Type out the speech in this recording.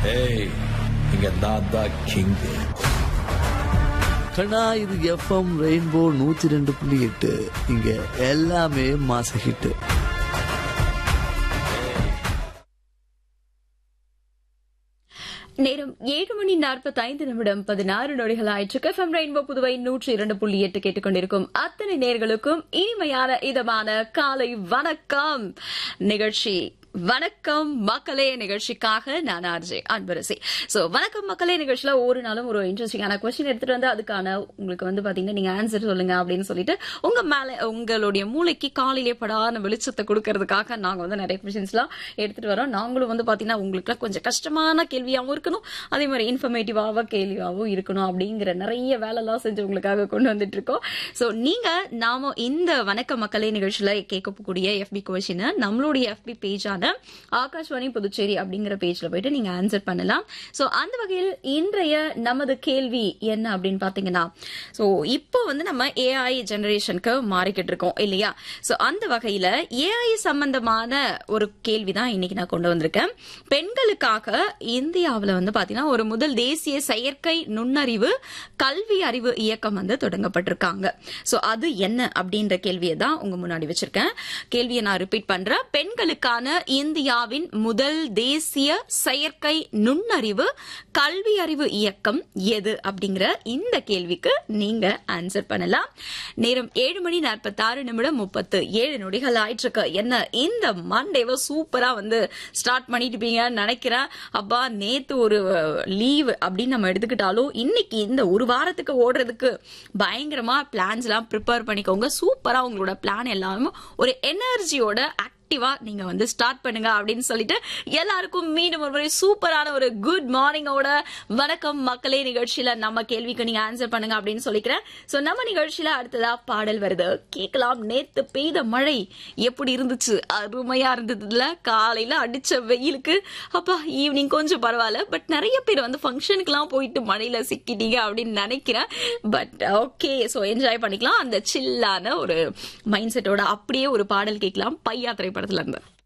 ஏய் இங்க நான் தான் கிங் கண்ணா இது எஃப்எம் ரெயின்போ நூத்தி ரெண்டு புள்ளி எட்டு இங்க எல்லாமே மாச ஹிட்டு நேரம் ஏழு மணி நாற்பத்தி ஐந்து நிமிடம் பதினாறு நொடிகள் ஆயிற்று எஃப்எம் ரெயின்போ புதுவை நூற்றி இரண்டு புள்ளி எட்டு கேட்டுக்கொண்டிருக்கும் அத்தனை நேர்களுக்கும் இனிமையான இதமான காலை வணக்கம் நிகழ்ச்சி வணக்கம் மக்களே நிகழ்ச்சிக்காக நான் ஆர்ஜே அன்பரசி சோ வணக்கம் மக்களே நிகழ்ச்சியில ஒரு நாளும் ஒரு இன்ட்ரெஸ்டிங்கான கொஸ்டின் எடுத்துட்டு வந்து அதுக்கான உங்களுக்கு வந்து பாத்தீங்கன்னா நீங்க ஆன்சர் சொல்லுங்க அப்படின்னு சொல்லிட்டு உங்க மேல உங்களுடைய மூளைக்கு காலையிலே படான வெளிச்சத்தை கொடுக்கறதுக்காக நாங்க வந்து நிறைய கொஸ்டின்ஸ் எல்லாம் எடுத்துட்டு வரோம் நாங்களும் வந்து பாத்தீங்கன்னா உங்களுக்கு கொஞ்சம் கஷ்டமான கேள்வியாவும் இருக்கணும் அதே மாதிரி இன்ஃபர்மேட்டிவாவா கேள்வியாவும் இருக்கணும் அப்படிங்கிற நிறைய வேலை எல்லாம் செஞ்சு உங்களுக்காக கொண்டு வந்துட்டு இருக்கோம் சோ நீங்க நாம இந்த வணக்க மக்களே நிகழ்ச்சியில கேட்கக்கூடிய எஃபி கொஸ்டின் நம்மளுடைய எஃபி பேஜான ஆகாஷ்வாணி புதுச்சேரி அப்படிங்கிற பேஜ்ல போயிட்டு நீங்க ஆன்சர் பண்ணலாம் சோ அந்த வகையில் இன்றைய நமது கேள்வி என்ன அப்படின்னு பாத்தீங்கன்னா சோ இப்போ வந்து நம்ம ஏஐ ஜெனரேஷனுக்கு மாறிக்கிட்டு இருக்கோம் இல்லையா சோ அந்த வகையில ஏஐ சம்பந்தமான ஒரு கேள்வி தான் இன்னைக்கு நான் கொண்டு வந்திருக்கேன் பெண்களுக்காக இந்தியாவுல வந்து பாத்தீங்கன்னா ஒரு முதல் தேசிய செயற்கை நுண்ணறிவு கல்வி அறிவு இயக்கம் வந்து தொடங்கப்பட்டிருக்காங்க சோ அது என்ன அப்படின்ற கேள்வியை தான் உங்க முன்னாடி வச்சிருக்கேன் கேள்வியை நான் ரிப்பீட் பண்றேன் பெண்களுக்கான இந்தியாவின் முதல் தேசிய செயற்கை நுண்ணறிவு கல்வி அறிவு இயக்கம் எது அப்படிங்கிற இந்த கேள்விக்கு நீங்க ஆன்சர் பண்ணலாம் நேரம் ஏழு மணி நாற்பத்தி ஆறு நிமிடம் முப்பத்து ஏழு நொடிகள் ஆயிட்டிருக்கு என்ன இந்த மண்டேவை சூப்பரா வந்து ஸ்டார்ட் பண்ணிட்டு இருப்பீங்கன்னு நினைக்கிறேன் அப்பா நேத்து ஒரு லீவ் அப்படின்னு நம்ம எடுத்துக்கிட்டாலும் இன்னைக்கு இந்த ஒரு வாரத்துக்கு ஓடுறதுக்கு பயங்கரமா பிளான்ஸ் எல்லாம் ப்ரிப்பேர் பண்ணிக்கோங்க சூப்பரா உங்களோட பிளான் எல்லாமே ஒரு எனர்ஜியோட ஆக்டிவா நீங்க வந்து ஸ்டார்ட் பண்ணுங்க அப்படின்னு சொல்லிட்டு எல்லாருக்கும் மீண்டும் ஒரு முறை சூப்பரான ஒரு குட் மார்னிங்கோட வணக்கம் மக்களே நிகழ்ச்சியில நம்ம கேள்விக்கு நீங்க ஆன்சர் பண்ணுங்க அப்படின்னு சொல்லிக்கிறேன் சோ நம்ம நிகழ்ச்சியில அடுத்ததா பாடல் வருது கேட்கலாம் நேத்து பெய்த மழை எப்படி இருந்துச்சு அருமையா இருந்ததுல காலையில அடிச்ச வெயிலுக்கு அப்பா ஈவினிங் கொஞ்சம் பரவாயில்ல பட் நிறைய பேர் வந்து ஃபங்க்ஷனுக்கு எல்லாம் போயிட்டு மழையில சிக்கிட்டீங்க அப்படின்னு நினைக்கிறேன் பட் ஓகே சோ என்ஜாய் பண்ணிக்கலாம் அந்த சில்லான ஒரு மைண்ட் செட்டோட அப்படியே ஒரு பாடல் கேட்கலாம் பையா திரைப்படத்துல இருந்து